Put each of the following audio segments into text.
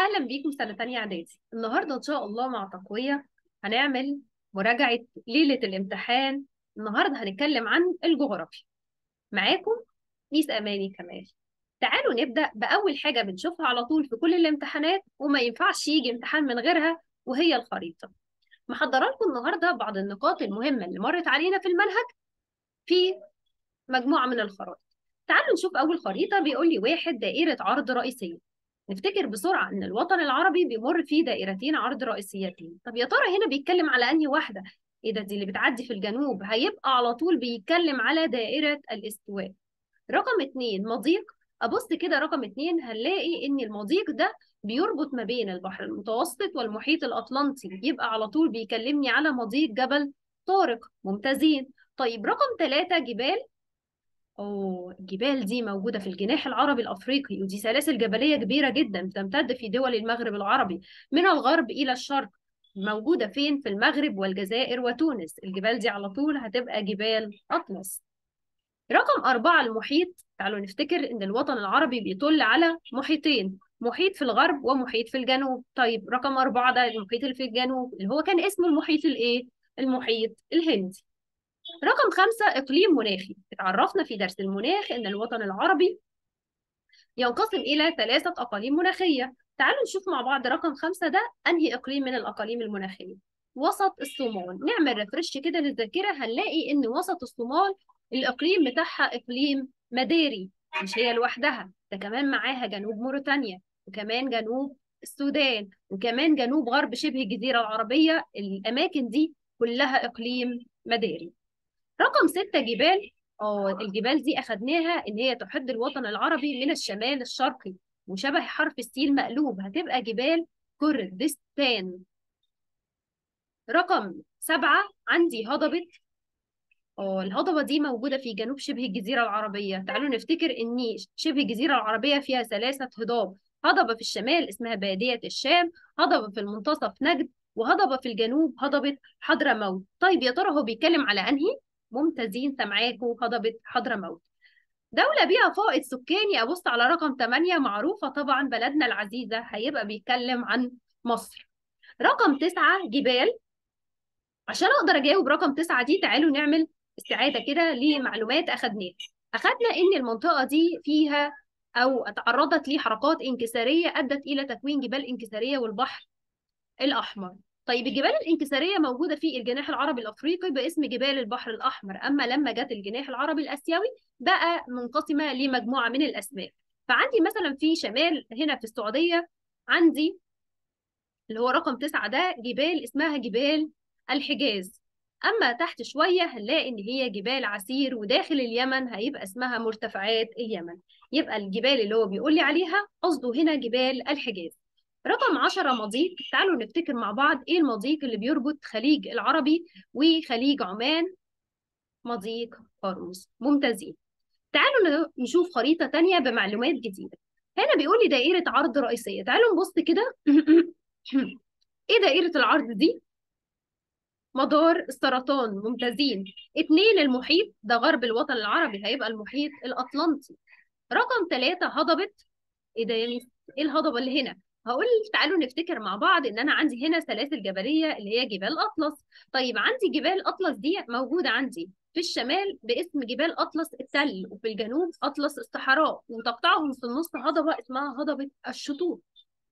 أهلا بيكم سنة تانية إعدادي النهاردة إن شاء الله مع تقوية هنعمل مراجعة ليلة الامتحان النهاردة هنتكلم عن الجغرافيا معاكم ميس أماني كمال تعالوا نبدأ بأول حاجة بنشوفها على طول في كل الامتحانات وما ينفعش يجي امتحان من غيرها وهي الخريطة محضرة لكم النهاردة بعض النقاط المهمة اللي مرت علينا في المنهج في مجموعة من الخرائط تعالوا نشوف أول خريطة بيقول لي واحد دائرة عرض رئيسية نفتكر بسرعة إن الوطن العربي بيمر فيه دائرتين عرض رئيسيتين طب يا ترى هنا بيتكلم على أنهي واحدة؟ إيه ده دي اللي بتعدي في الجنوب هيبقى على طول بيتكلم على دائرة الاستواء رقم اتنين مضيق أبص كده رقم اتنين هنلاقي إن المضيق ده بيربط ما بين البحر المتوسط والمحيط الأطلنطي يبقى على طول بيكلمني على مضيق جبل طارق ممتازين طيب رقم ثلاثة جبال أوه الجبال دي موجودة في الجناح العربي الأفريقي ودي سلاسل جبلية كبيرة جدا بتمتد في دول المغرب العربي من الغرب إلى الشرق موجودة فين؟ في المغرب والجزائر وتونس الجبال دي على طول هتبقى جبال أطلس رقم أربعة المحيط تعالوا نفتكر إن الوطن العربي بيطل على محيطين محيط في الغرب ومحيط في الجنوب طيب رقم أربعة ده المحيط اللي في الجنوب اللي هو كان اسمه المحيط الإيه؟ المحيط الهندي رقم خمسة إقليم مناخي اتعرفنا في درس المناخ إن الوطن العربي ينقسم إلى ثلاثة أقاليم مناخية تعالوا نشوف مع بعض رقم خمسة ده أنهي إقليم من الأقاليم المناخية وسط الصومال نعمل ريفرش كده للذاكرة هنلاقي إن وسط الصومال الإقليم بتاعها إقليم مداري مش هي لوحدها ده كمان معاها جنوب موريتانيا وكمان جنوب السودان وكمان جنوب غرب شبه الجزيرة العربية الأماكن دي كلها إقليم مداري رقم ستة جبال اه الجبال دي أخدناها إن هي تحد الوطن العربي من الشمال الشرقي وشبه حرف السين مقلوب هتبقى جبال كردستان رقم سبعة عندي هضبة اه الهضبة دي موجودة في جنوب شبه الجزيرة العربية تعالوا نفتكر إن شبه الجزيرة العربية فيها ثلاثة هضاب هضبة في الشمال اسمها بادية الشام هضبة في المنتصف نجد وهضبة في الجنوب هضبة حضرموت طيب يا ترى هو بيتكلم على أنهي؟ ممتازين سامعاكم هضبة حضرموت دولة بيها فائض سكاني أبص على رقم 8 معروفة طبعا بلدنا العزيزة هيبقى بيتكلم عن مصر رقم 9 جبال عشان أقدر أجاوب رقم 9 دي تعالوا نعمل استعادة كده لمعلومات أخدناها أخدنا إن المنطقة دي فيها أو تعرضت لحركات انكسارية أدت إلى تكوين جبال انكسارية والبحر الأحمر طيب الجبال الانكساريه موجوده في الجناح العربي الافريقي باسم جبال البحر الاحمر اما لما جت الجناح العربي الاسيوي بقى منقسمه لمجموعه من الاسماء فعندي مثلا في شمال هنا في السعوديه عندي اللي هو رقم تسعة ده جبال اسمها جبال الحجاز اما تحت شويه هنلاقي ان هي جبال عسير وداخل اليمن هيبقى اسمها مرتفعات اليمن يبقى الجبال اللي هو بيقول لي عليها قصده هنا جبال الحجاز رقم 10 مضيق تعالوا نفتكر مع بعض ايه المضيق اللي بيربط خليج العربي وخليج عمان مضيق هرمز ممتازين تعالوا نشوف خريطة تانية بمعلومات جديدة هنا بيقول لي دائرة عرض رئيسية تعالوا نبص كده ايه دائرة العرض دي مدار السرطان ممتازين اتنين المحيط ده غرب الوطن العربي هيبقى المحيط الأطلنطي رقم ثلاثة هضبة ايه ده يعني ايه الهضبة اللي هنا هقول تعالوا نفتكر مع بعض ان انا عندي هنا سلاسل جبليه اللي هي جبال اطلس طيب عندي جبال اطلس دي موجوده عندي في الشمال باسم جبال اطلس التل وفي الجنوب اطلس الصحراء وتقطعهم في النص هضبه اسمها هضبه الشطوط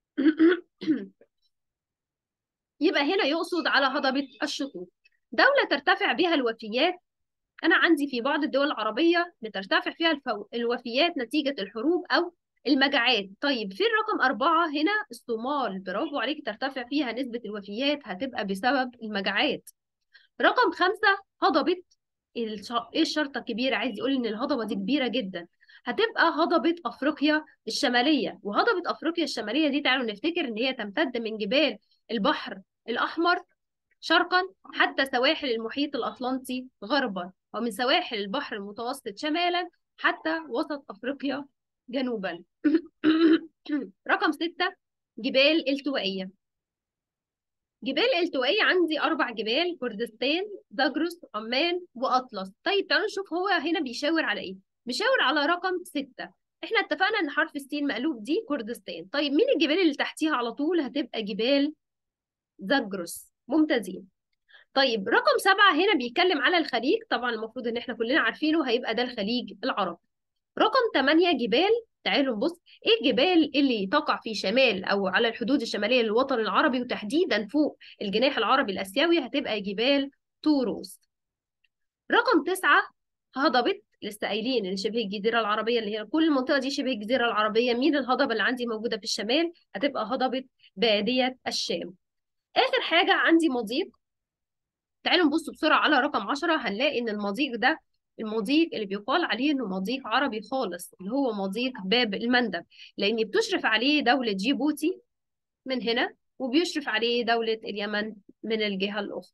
يبقى هنا يقصد على هضبه الشطوط دوله ترتفع بها الوفيات انا عندي في بعض الدول العربيه بترتفع فيها الفو... الوفيات نتيجه الحروب او المجاعات طيب في الرقم أربعة هنا الصومال برافو عليك ترتفع فيها نسبة الوفيات هتبقى بسبب المجاعات رقم خمسة هضبة ايه الشرطة الكبيرة عايز يقول ان الهضبة دي كبيرة جدا هتبقى هضبة أفريقيا الشمالية وهضبة أفريقيا الشمالية دي تعالوا نفتكر إن هي تمتد من جبال البحر الأحمر شرقا حتى سواحل المحيط الأطلنطي غربا ومن سواحل البحر المتوسط شمالا حتى وسط أفريقيا جنوبا رقم ستة جبال التوائية جبال التوائية عندي أربع جبال كردستان زاجرس عمان وأطلس طيب تعالوا نشوف هو هنا بيشاور على إيه بيشاور على رقم ستة احنا اتفقنا ان حرف السين مقلوب دي كردستان طيب مين الجبال اللي تحتيها على طول هتبقى جبال زاجروس ممتازين طيب رقم سبعة هنا بيتكلم على الخليج طبعا المفروض ان احنا كلنا عارفينه هيبقى ده الخليج العربي رقم 8 جبال تعالوا نبص ايه الجبال اللي تقع في شمال او على الحدود الشماليه للوطن العربي وتحديدا فوق الجناح العربي الاسيوي هتبقى جبال طوروس رقم تسعة هضبة لسه قايلين ان شبه الجزيره العربيه اللي هي كل المنطقه دي شبه الجزيره العربيه مين الهضبه اللي عندي موجوده في الشمال هتبقى هضبه باديه الشام اخر حاجه عندي مضيق تعالوا نبص بسرعه على رقم 10 هنلاقي ان المضيق ده المضيق اللي بيقال عليه انه مضيق عربي خالص اللي هو مضيق باب المندب لان بتشرف عليه دوله جيبوتي من هنا وبيشرف عليه دوله اليمن من الجهه الاخرى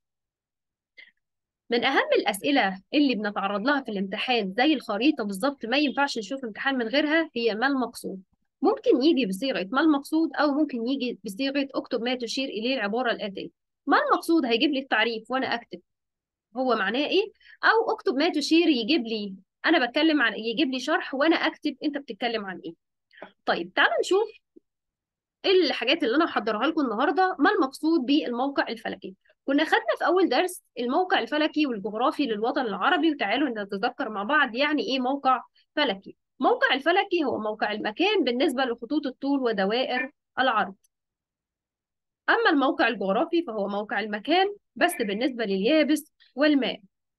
من اهم الاسئله اللي بنتعرض لها في الامتحان زي الخريطه بالظبط ما ينفعش نشوف امتحان من غيرها هي ما المقصود ممكن يجي بصيغه ما المقصود او ممكن يجي بصيغه اكتب ما تشير اليه العباره الاتيه ما المقصود هيجيب لي التعريف وانا اكتب هو معناه ايه او اكتب ما تشير يجيب لي انا بتكلم عن يجيب لي شرح وانا اكتب انت بتتكلم عن ايه طيب تعالوا نشوف ايه الحاجات اللي انا هحضرها لكم النهارده ما المقصود بالموقع الفلكي كنا خدنا في اول درس الموقع الفلكي والجغرافي للوطن العربي وتعالوا نتذكر مع بعض يعني ايه موقع فلكي موقع الفلكي هو موقع المكان بالنسبه لخطوط الطول ودوائر العرض اما الموقع الجغرافي فهو موقع المكان بس بالنسبه لليابس والماء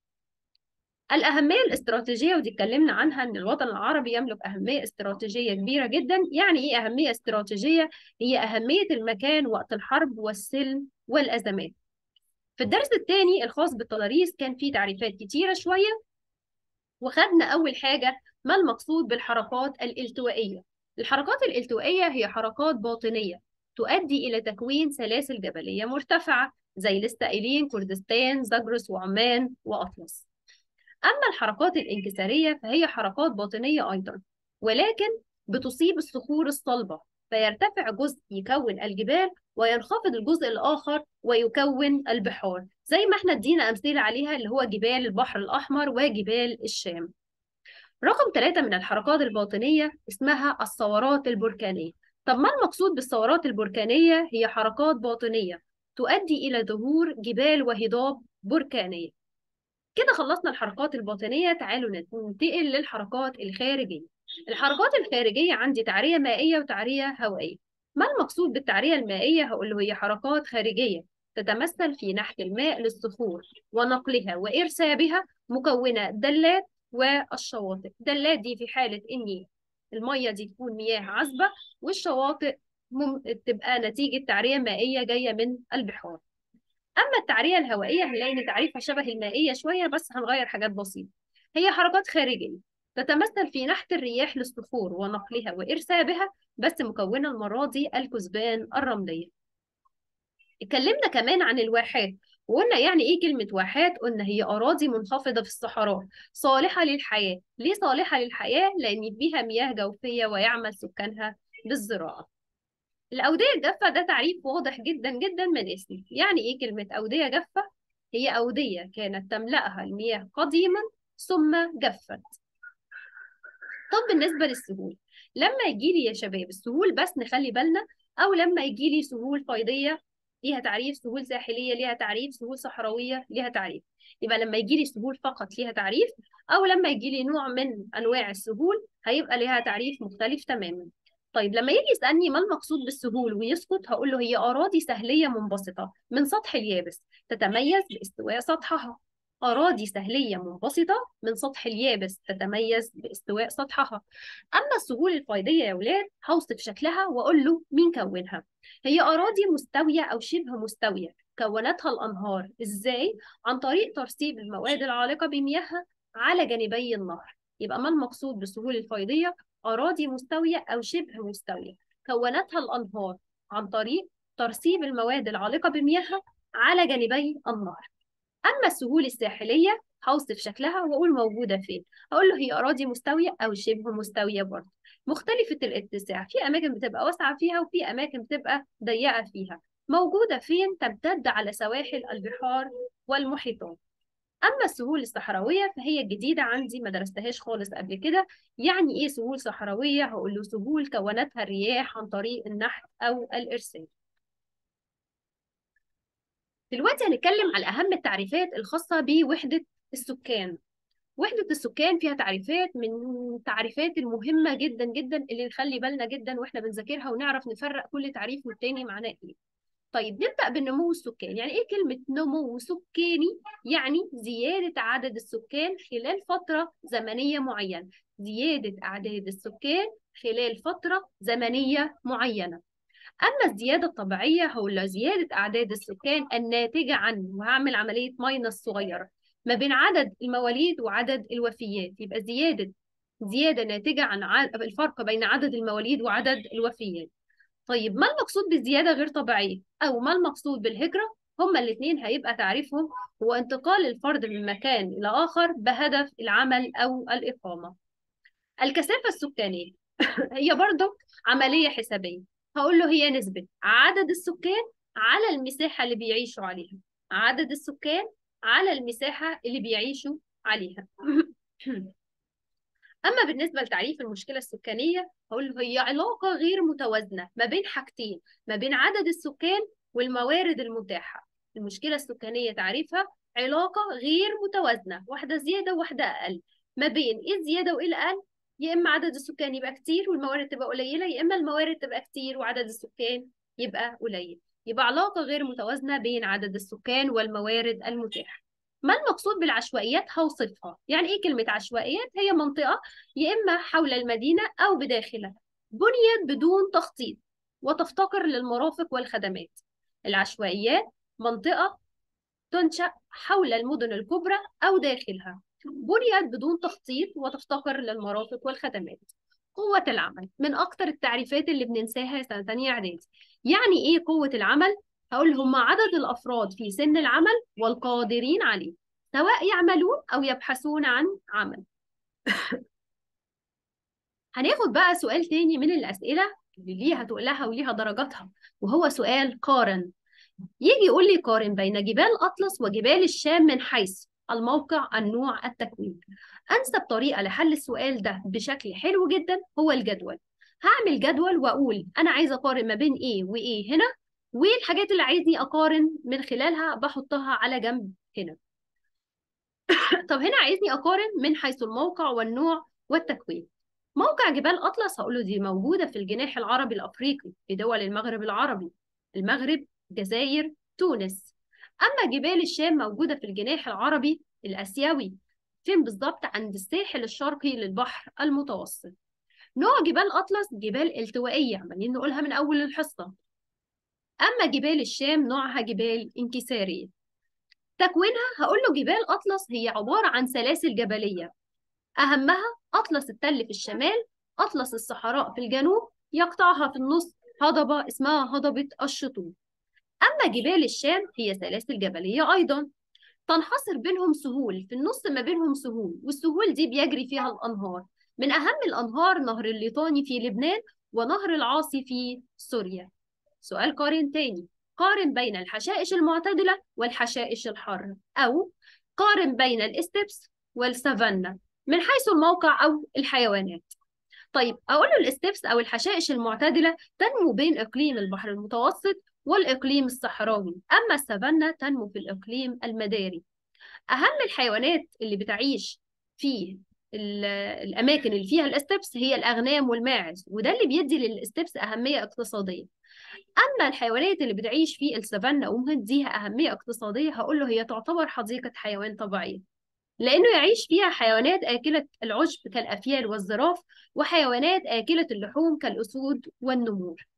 الأهمية الاستراتيجية ودي اتكلمنا عنها إن الوطن العربي يملك أهمية استراتيجية كبيرة جدا، يعني إيه أهمية استراتيجية؟ هي أهمية المكان وقت الحرب والسلم والأزمات. في الدرس الثاني الخاص بالتضاريس كان فيه تعريفات كتيرة شوية وخدنا أول حاجة ما المقصود بالحركات الالتوائية. الحركات الالتوائية هي حركات باطنية تؤدي إلى تكوين سلاسل جبلية مرتفعة زي لسه قايلين كردستان، زاجرس وعمان وأطلس. أما الحركات الانكسارية فهي حركات باطنية أيضا ولكن بتصيب الصخور الصلبة فيرتفع جزء يكون الجبال وينخفض الجزء الآخر ويكون البحار زي ما احنا ادينا أمثلة عليها اللي هو جبال البحر الأحمر وجبال الشام رقم ثلاثة من الحركات الباطنية اسمها الثورات البركانية طب ما المقصود بالثورات البركانية هي حركات باطنية تؤدي إلى ظهور جبال وهضاب بركانية كده خلصنا الحركات الباطنية تعالوا ننتقل للحركات الخارجية الحركات الخارجية عندي تعرية مائية وتعرية هوائية ما المقصود بالتعرية المائية هقول له هي حركات خارجية تتمثل في نحت الماء للصخور ونقلها وإرسابها مكونة دلات والشواطئ دلات دي في حالة إن المية دي تكون مياه عذبة والشواطئ مم... تبقى نتيجة تعرية مائية جاية من البحار اما التعريه الهوائيه هنلاقي ان تعريفها شبه المائيه شويه بس هنغير حاجات بسيطه هي حركات خارجيه تتمثل في نحت الرياح للصخور ونقلها وارسابها بس مكونه المره دي الكثبان الرمليه اتكلمنا كمان عن الواحات وقلنا يعني ايه كلمه واحات قلنا هي اراضي منخفضه في الصحراء صالحه للحياه ليه صالحه للحياه لان فيها مياه جوفيه ويعمل سكانها بالزراعه الأودية الجافة ده تعريف واضح جدا جدا من اسمه يعني إيه كلمة أودية جافة؟ هي أودية كانت تملأها المياه قديما ثم جفت طب بالنسبة للسهول لما يجي لي يا شباب السهول بس نخلي بالنا أو لما يجي لي سهول فيضية ليها تعريف سهول ساحلية ليها تعريف سهول صحراوية ليها تعريف يبقى لما يجي لي سهول فقط ليها تعريف أو لما يجي لي نوع من أنواع السهول هيبقى ليها تعريف مختلف تماما طيب لما يجي يسألني ما المقصود بالسهول ويسكت هقول له هي أراضي سهلية منبسطة من سطح اليابس تتميز باستواء سطحها أراضي سهلية منبسطة من سطح اليابس تتميز باستواء سطحها أما السهول الفيضية يا ولاد هوصف شكلها وأقول له مين كونها هي أراضي مستوية أو شبه مستوية كونتها الأنهار إزاي؟ عن طريق ترسيب المواد العالقة بمياهها على جانبي النهر يبقى ما المقصود بالسهول الفيضية أراضي مستوية أو شبه مستوية كونتها الأنهار عن طريق ترسيب المواد العالقة بمياهها على جانبي النهر أما السهول الساحلية هوصف شكلها وأقول موجودة فين هقول له هي أراضي مستوية أو شبه مستوية برضه مختلفة الاتساع في أماكن بتبقى واسعة فيها وفي أماكن بتبقى ضيقة فيها موجودة فين تمتد على سواحل البحار والمحيطات اما السهول الصحراويه فهي الجديده عندي ما درستهاش خالص قبل كده يعني ايه سهول صحراويه هقول له سهول كونتها الرياح عن طريق النحت او الارسال دلوقتي هنتكلم على اهم التعريفات الخاصه بوحده السكان وحدة السكان فيها تعريفات من التعريفات المهمة جدا جدا اللي نخلي بالنا جدا واحنا بنذاكرها ونعرف نفرق كل تعريف والتاني معناه ايه. طيب نبدأ بالنمو السكاني، يعني ايه كلمة نمو سكاني؟ يعني زيادة عدد السكان خلال فترة زمنية معينة، زيادة أعداد السكان خلال فترة زمنية معينة. أما الزيادة الطبيعية هو زيادة أعداد السكان الناتجة عن وهعمل عملية ماينس صغيرة ما بين عدد المواليد وعدد الوفيات يبقى زيادة زيادة ناتجة عن عدد الفرق بين عدد المواليد وعدد الوفيات طيب ما المقصود بالزيادة غير طبيعية أو ما المقصود بالهجرة هما الاثنين هيبقى تعريفهم هو انتقال الفرد من مكان إلى آخر بهدف العمل أو الإقامة الكثافة السكانية هي برضه عملية حسابية هقول له هي نسبة عدد السكان على المساحة اللي بيعيشوا عليها عدد السكان على المساحة اللي بيعيشوا عليها أما بالنسبة لتعريف المشكلة السكانية هقول له هي علاقة غير متوازنة ما بين حاجتين ما بين عدد السكان والموارد المتاحة المشكلة السكانية تعريفها علاقة غير متوازنة واحدة زيادة وواحدة أقل ما بين إيه الزيادة وإيه الأقل يا إما عدد السكان يبقى كتير والموارد تبقى قليلة يا إما الموارد تبقى كتير وعدد السكان يبقى قليل يبقى علاقة غير متوازنة بين عدد السكان والموارد المتاحة ما المقصود بالعشوائيات هوصفها يعني ايه كلمة عشوائيات هي منطقة يا إما حول المدينة أو بداخلها بنيت بدون تخطيط وتفتقر للمرافق والخدمات العشوائيات منطقة تنشأ حول المدن الكبرى أو داخلها بنيت بدون تخطيط وتفتقر للمرافق والخدمات قوة العمل من أكتر التعريفات اللي بننساها سنة تانية إعدادي يعني إيه قوة العمل؟ هقول هم عدد الأفراد في سن العمل والقادرين عليه سواء يعملون أو يبحثون عن عمل هناخد بقى سؤال تاني من الأسئلة اللي ليها تقلها وليها درجاتها وهو سؤال قارن يجي يقول لي قارن بين جبال أطلس وجبال الشام من حيث الموقع النوع التكوين أنسب طريقة لحل السؤال ده بشكل حلو جدا هو الجدول هعمل جدول وأقول أنا عايزة أقارن ما بين إيه وإيه هنا والحاجات اللي عايزني أقارن من خلالها بحطها على جنب هنا طب هنا عايزني أقارن من حيث الموقع والنوع والتكوين موقع جبال أطلس هقول له دي موجودة في الجناح العربي الأفريقي في دول المغرب العربي المغرب الجزائر تونس أما جبال الشام موجودة في الجناح العربي الآسيوي فين بالظبط عند الساحل الشرقي للبحر المتوسط نوع جبال أطلس جبال التوائية عمالين نقولها من أول الحصة أما جبال الشام نوعها جبال انكسارية تكوينها هقول له جبال أطلس هي عبارة عن سلاسل جبلية أهمها أطلس التل في الشمال أطلس الصحراء في الجنوب يقطعها في النص هضبة اسمها هضبة الشطوط أما جبال الشام هي سلاسل جبلية أيضا تنحصر بينهم سهول في النص ما بينهم سهول والسهول دي بيجري فيها الأنهار من أهم الأنهار نهر الليطاني في لبنان ونهر العاصي في سوريا سؤال قارن تاني قارن بين الحشائش المعتدلة والحشائش الحارة أو قارن بين الاستبس والسافانا من حيث الموقع أو الحيوانات طيب أقول له الاستبس أو الحشائش المعتدلة تنمو بين إقليم البحر المتوسط والإقليم الصحراوي أما السافانا تنمو في الإقليم المداري أهم الحيوانات اللي بتعيش في الأماكن اللي فيها الاستبس هي الأغنام والماعز وده اللي بيدي للاستبس أهمية اقتصادية أما الحيوانات اللي بتعيش في السافانا ومهديها أهمية اقتصادية هقول له هي تعتبر حديقة حيوان طبيعية لأنه يعيش فيها حيوانات آكلة العشب كالأفيال والزراف وحيوانات آكلة اللحوم كالأسود والنمور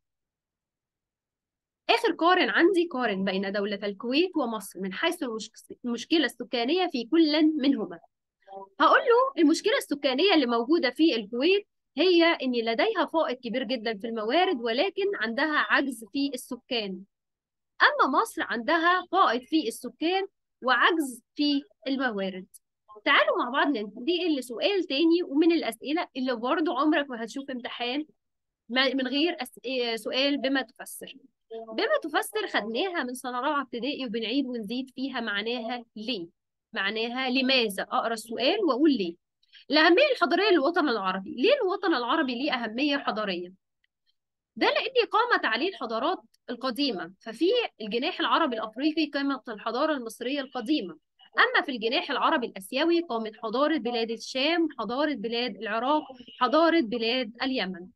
آخر قارن عندي قارن بين دولة الكويت ومصر من حيث المشكلة السكانية في كل منهما هقول له المشكلة السكانية اللي موجودة في الكويت هي إن لديها فائض كبير جدا في الموارد ولكن عندها عجز في السكان أما مصر عندها فائض في السكان وعجز في الموارد تعالوا مع بعض ننتقل لسؤال تاني ومن الأسئلة اللي برضه عمرك ما هتشوف امتحان من غير أس... سؤال بما تفسر بما تفسر خدناها من سنة رابعة ابتدائي وبنعيد ونزيد فيها معناها ليه معناها لماذا اقرا السؤال واقول ليه الاهميه الحضاريه للوطن العربي ليه الوطن العربي ليه اهميه حضاريه ده لان قامت عليه الحضارات القديمه ففي الجناح العربي الافريقي قامت الحضاره المصريه القديمه اما في الجناح العربي الاسيوي قامت حضاره بلاد الشام حضاره بلاد العراق حضاره بلاد اليمن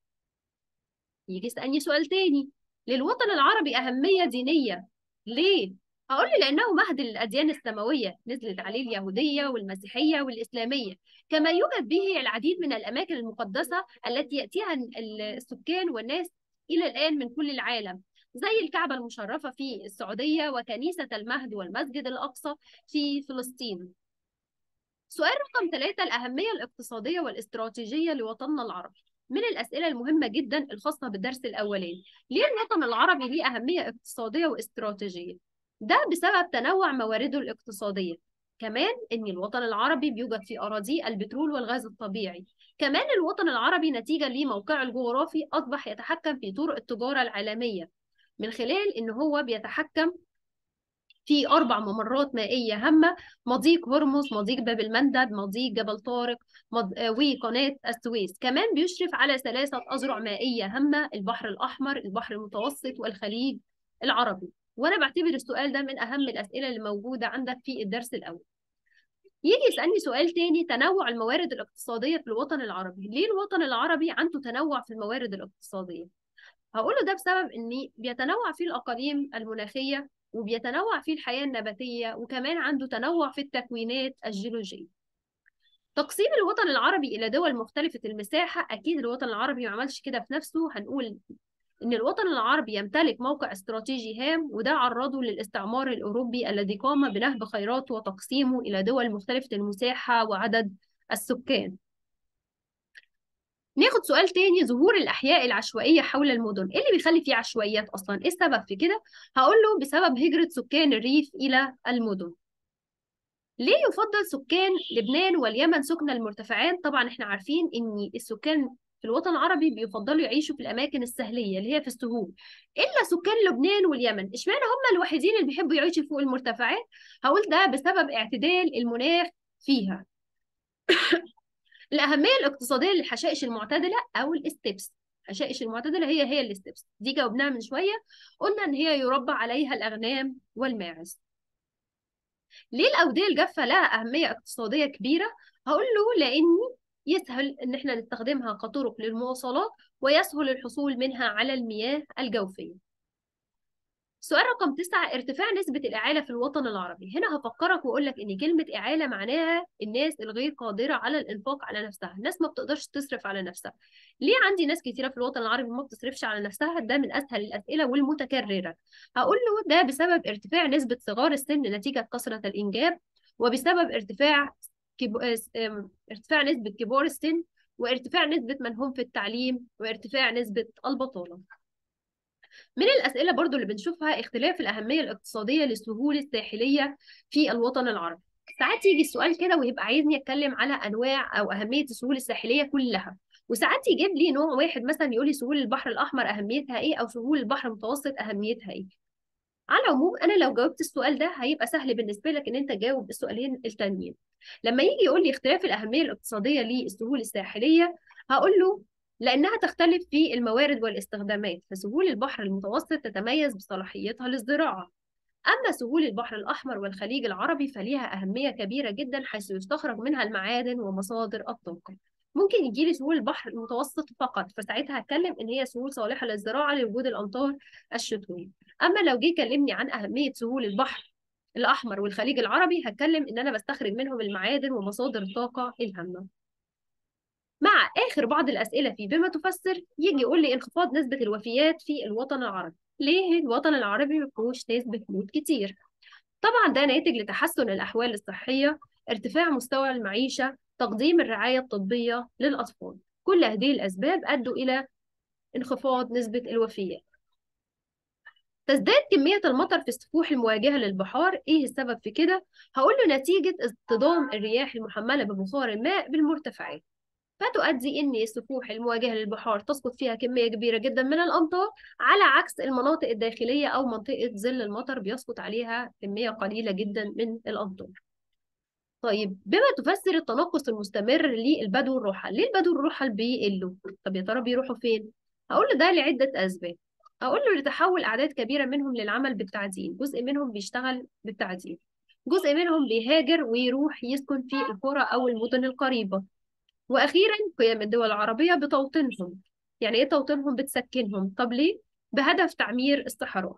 يجي يسالني سؤال تاني للوطن العربي اهميه دينيه ليه هقول لي لانه مهد للاديان السماويه نزلت عليه اليهوديه والمسيحيه والاسلاميه كما يوجد به العديد من الاماكن المقدسه التي ياتيها السكان والناس الى الان من كل العالم زي الكعبه المشرفه في السعوديه وكنيسه المهد والمسجد الاقصى في فلسطين سؤال رقم ثلاثة الأهمية الاقتصادية والاستراتيجية لوطننا العربي من الأسئلة المهمة جدا الخاصة بالدرس الأولاني ليه الوطن العربي ليه أهمية اقتصادية واستراتيجية؟ ده بسبب تنوع موارده الاقتصادية كمان ان الوطن العربي بيوجد في اراضيه البترول والغاز الطبيعي كمان الوطن العربي نتيجه لموقعه الجغرافي اصبح يتحكم في طرق التجاره العالميه من خلال ان هو بيتحكم في أربع ممرات مائية هامة مضيق هرمز مضيق باب المندب مضيق جبل طارق مض... وقناة السويس كمان بيشرف على ثلاثة أذرع مائية هامة البحر الأحمر البحر المتوسط والخليج العربي وأنا بعتبر السؤال ده من أهم الأسئلة اللي موجودة عندك في الدرس الأول يجي يسألني سؤال تاني تنوع الموارد الاقتصادية في الوطن العربي ليه الوطن العربي عنده تنوع في الموارد الاقتصادية هقوله ده بسبب ان بيتنوع فيه الاقاليم المناخيه وبيتنوع فيه الحياه النباتيه وكمان عنده تنوع في التكوينات الجيولوجيه تقسيم الوطن العربي الى دول مختلفه المساحه اكيد الوطن العربي ما عملش كده في نفسه هنقول ان الوطن العربي يمتلك موقع استراتيجي هام وده عرضه للاستعمار الاوروبي الذي قام بنهب خيراته وتقسيمه الى دول مختلفه المساحه وعدد السكان ناخد سؤال تاني ظهور الأحياء العشوائية حول المدن إيه اللي بيخلي فيه عشوائيات أصلا إيه السبب في كده هقول له بسبب هجرة سكان الريف إلى المدن ليه يفضل سكان لبنان واليمن سكن المرتفعات طبعا احنا عارفين ان السكان في الوطن العربي بيفضلوا يعيشوا في الاماكن السهليه اللي هي في السهول الا سكان لبنان واليمن اشمعنى هم الوحيدين اللي بيحبوا يعيشوا فوق المرتفعات هقول ده بسبب اعتدال المناخ فيها الأهمية الاقتصادية للحشائش المعتدلة أو الستبس الحشائش المعتدلة هي هي الستبس دي جاوبناها من شوية قلنا إن هي يربى عليها الأغنام والماعز ليه الأودية الجافة لها أهمية اقتصادية كبيرة؟ هقول له لأن يسهل إن إحنا نستخدمها كطرق للمواصلات ويسهل الحصول منها على المياه الجوفية سؤال رقم تسعة ارتفاع نسبة الإعالة في الوطن العربي هنا هفكرك وأقول لك إن كلمة إعالة معناها الناس الغير قادرة على الإنفاق على نفسها الناس ما بتقدرش تصرف على نفسها ليه عندي ناس كتيرة في الوطن العربي ما بتصرفش على نفسها ده من أسهل الأسئلة والمتكررة هقول له ده بسبب ارتفاع نسبة صغار السن نتيجة كثرة الإنجاب وبسبب ارتفاع كب... ارتفاع نسبة كبار السن وارتفاع نسبة من هم في التعليم وارتفاع نسبة البطالة من الأسئلة برضو اللي بنشوفها اختلاف الأهمية الاقتصادية للسهول الساحلية في الوطن العربي ساعات يجي السؤال كده ويبقى عايزني أتكلم على أنواع أو أهمية السهول الساحلية كلها وساعات يجيب لي نوع واحد مثلا يقول لي سهول البحر الأحمر أهميتها إيه أو سهول البحر المتوسط أهميتها إيه على العموم انا لو جاوبت السؤال ده هيبقى سهل بالنسبه لك ان انت تجاوب السؤالين التانيين لما يجي يقول لي اختلاف الاهميه الاقتصاديه للسهول الساحليه هقول له لأنها تختلف في الموارد والاستخدامات فسهول البحر المتوسط تتميز بصلاحيتها للزراعة أما سهول البحر الأحمر والخليج العربي فليها أهمية كبيرة جدا حيث يستخرج منها المعادن ومصادر الطاقة ممكن يجي لي سهول البحر المتوسط فقط فساعتها هتكلم ان هي سهول صالحه للزراعه لوجود الامطار الشتويه اما لو جه كلمني عن اهميه سهول البحر الاحمر والخليج العربي هتكلم ان انا بستخرج منهم المعادن ومصادر الطاقه الهامه مع آخر بعض الأسئلة في بما تفسر يجي يقول لي انخفاض نسبة الوفيات في الوطن العربي ليه الوطن العربي ما فيهوش ناس بتموت كتير طبعا ده ناتج لتحسن الأحوال الصحية ارتفاع مستوى المعيشة تقديم الرعاية الطبية للأطفال كل هذه الأسباب أدوا إلى انخفاض نسبة الوفيات تزداد كمية المطر في السفوح المواجهة للبحار إيه السبب في كده؟ هقول له نتيجة اصطدام الرياح المحملة ببخار الماء بالمرتفعات فتؤدي ان السفوح المواجهه للبحار تسقط فيها كميه كبيره جدا من الامطار على عكس المناطق الداخليه او منطقه ظل المطر بيسقط عليها كميه قليله جدا من الامطار طيب بما تفسر التنقص المستمر للبدو الرحل ليه البدو الرحل بيقلوا طب يا ترى بيروحوا فين هقول له ده لعدة أسباب أقول له لتحول أعداد كبيرة منهم للعمل بالتعدين جزء منهم بيشتغل بالتعدين جزء منهم بيهاجر ويروح يسكن في القرى أو المدن القريبة وأخيرا قيام الدول العربية بتوطينهم يعني إيه توطينهم بتسكنهم طب ليه بهدف تعمير الصحراء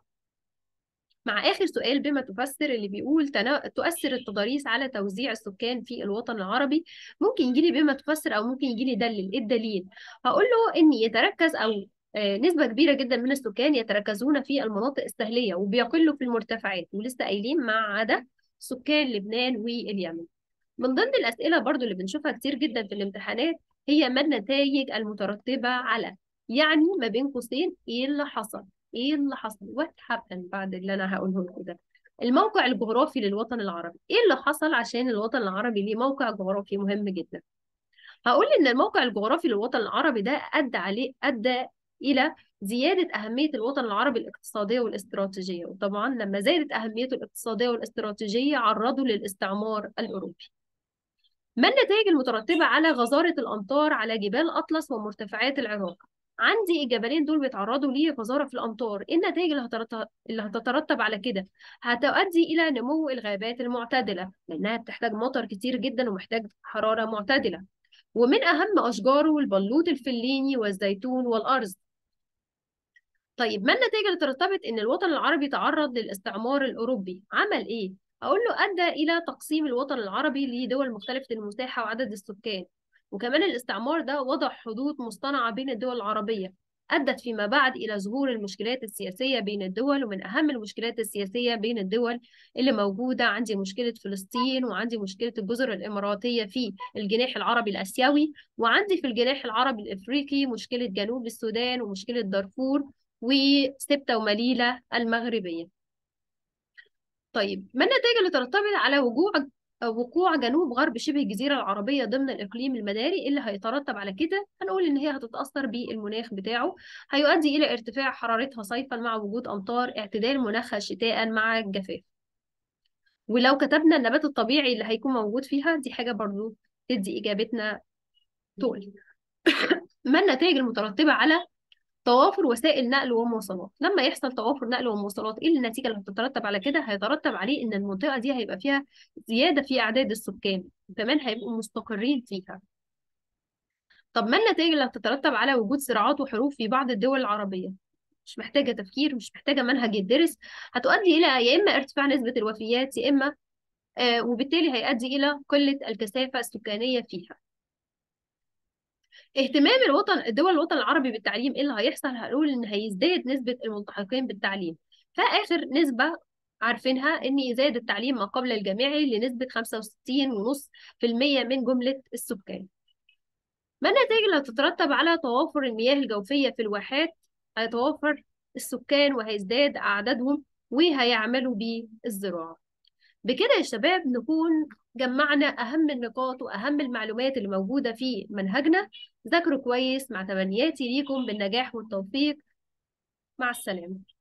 مع آخر سؤال بما تفسر اللي بيقول تنا... تؤثر التضاريس على توزيع السكان في الوطن العربي ممكن يجي لي بما تفسر أو ممكن يجي لي دلل إيه الدليل هقول له إن يتركز أو آه، نسبة كبيرة جدا من السكان يتركزون في المناطق الساحلية وبيقلوا في المرتفعات ولسه قايلين ما عدا سكان لبنان واليمن من ضمن الأسئلة برضو اللي بنشوفها كتير جدا في الامتحانات هي ما النتائج المترتبة على يعني ما بين قوسين ايه اللي حصل ايه اللي حصل وات happened بعد اللي انا هقوله لكم ده الموقع الجغرافي للوطن العربي ايه اللي حصل عشان الوطن العربي ليه موقع جغرافي مهم جدا هقول ان الموقع الجغرافي للوطن العربي ده ادى عليه ادى الى زياده اهميه الوطن العربي الاقتصاديه والاستراتيجيه وطبعا لما زادت اهميته الاقتصاديه والاستراتيجيه عرضوا للاستعمار الاوروبي ما النتائج المترتبة على غزارة الأمطار على جبال أطلس ومرتفعات العراق؟ عندي الجبلين دول بيتعرضوا لغزارة في الأمطار، إيه النتائج اللي هترت- اللي هتترتب على كده؟ هتؤدي إلى نمو الغابات المعتدلة، لأنها بتحتاج مطر كتير جدا ومحتاج حرارة معتدلة. ومن أهم أشجاره البلوط الفليني والزيتون والأرز. طيب ما النتائج اللي ترتبط ان الوطن العربي تعرض للاستعمار الاوروبي عمل ايه اقول له ادى الى تقسيم الوطن العربي لدول مختلفه المساحه وعدد السكان وكمان الاستعمار ده وضع حدود مصطنعه بين الدول العربيه ادت فيما بعد الى ظهور المشكلات السياسيه بين الدول ومن اهم المشكلات السياسيه بين الدول اللي موجوده عندي مشكله فلسطين وعندي مشكله الجزر الاماراتيه في الجناح العربي الاسيوي وعندي في الجناح العربي الافريقي مشكله جنوب السودان ومشكله دارفور وستة ومليلة المغربية طيب ما النتائج اللي ترتبط على وقوع وقوع جنوب غرب شبه الجزيرة العربية ضمن الإقليم المداري اللي هيترتب على كده هنقول إن هي هتتأثر بالمناخ بتاعه هيؤدي إلى ارتفاع حرارتها صيفا مع وجود أمطار اعتدال مناخها شتاء مع الجفاف ولو كتبنا النبات الطبيعي اللي هيكون موجود فيها دي حاجة برضو تدي إجابتنا طول ما النتائج المترتبة على توافر وسائل نقل ومواصلات لما يحصل توافر نقل ومواصلات ايه النتيجه اللي هتترتب على كده هيترتب عليه ان المنطقه دي هيبقى فيها زياده في اعداد السكان وكمان هيبقوا مستقرين فيها طب ما النتائج اللي هتترتب على وجود صراعات وحروب في بعض الدول العربيه مش محتاجه تفكير مش محتاجه منهج يدرس هتؤدي الى يا اما ارتفاع نسبه الوفيات يا اما آه وبالتالي هيؤدي الى قله الكثافه السكانيه فيها اهتمام الوطن الدول الوطن العربي بالتعليم ايه اللي هيحصل هنقول ان هيزداد نسبة الملتحقين بالتعليم فآخر نسبة عارفينها ان زاد التعليم ما قبل الجامعي لنسبة 65.5% من جملة السكان ما النتائج اللي هتترتب على توافر المياه الجوفية في الواحات هيتوافر السكان وهيزداد أعدادهم وهيعملوا بالزراعة بكده يا شباب نكون جمعنا أهم النقاط وأهم المعلومات اللي موجودة في منهجنا ذاكروا كويس مع تمنياتي ليكم بالنجاح والتوفيق مع السلامة